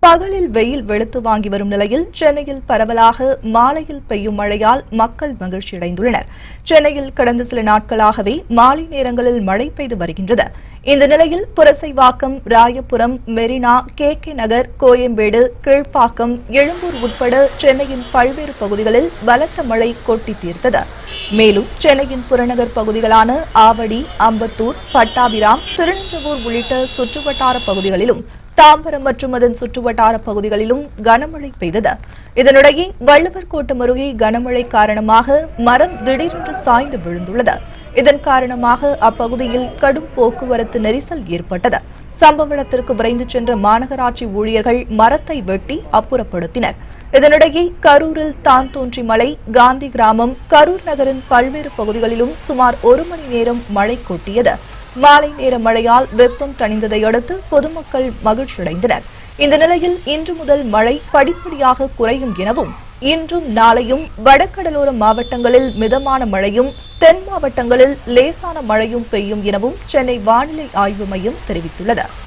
பகலில் வெயில் வெளுத்து வாங்கி வரும் நிலையில் சென்னையில் பரவலாக மாலையில் பெய்யும் மழையால் மக்கள் மகிழ்ச்சியடைந்துள்ளனர் சென்னையில் கடந்த சில நாட்களாகவே மாலை நேரங்களில் மழை பெய்து வருகின்றது இந்த நிலையில் புரசைவாக்கம் ராயபுரம் மெரினா கே கே நகர் கோயம்பேடு கீழ்ப்பாக்கம் எழும்பூர் உட்பட சென்னையின் பல்வேறு பகுதிகளில் பலத்த மழை கொட்டி தீர்த்தது மேலும் சென்னையின் புறநகர் பகுதிகளான ஆவடி அம்பத்தூர் பட்டாபிராம் திருநெல்வேலூர் உள்ளிட்ட சுற்றுவட்டார பகுதிகளிலும் தாம்பரம் மற்றும் அதன் சுற்றுவட்டார பகுதிகளிலும் கனமழை பெய்தது இதனிடையே வள்ளுவர் கோட்டம் அருகே கனமழை காரணமாக மரம் திடீரென்று சாய்ந்து விழுந்துள்ளது இதன் காரணமாக அப்பகுதியில் கடும் போக்குவரத்து நெரிசல் ஏற்பட்டது சம்பவ இடத்திற்கு விரைந்து சென்ற மாநகராட்சி ஊழியர்கள் மரத்தை வெட்டி அப்புறப்படுத்தினர் இதனிடையே கரூரில் தான் தோன்றி மலை காந்தி கிராமம் கரூர் நகரின் பல்வேறு பகுதிகளிலும் சுமார் ஒரு மணி நேரம் மழை கொட்டியது மாலை நேர மழையால் வெப்பம் தணிந்ததை அடுத்து பொதுமக்கள் மகிழ்ச்சியடைந்தனர் இந்த நிலையில் இன்று முதல் மழை படிப்படியாக குறையும் எனவும் இன்றும் நாளையும் வடகடலோர மாவட்டங்களில் மிதமான மழையும் தென் மாவட்டங்களில் லேசான மழையும் பெய்யும் எனவும் சென்னை வானிலை ஆய்வு மையம் தெரிவித்துள்ளது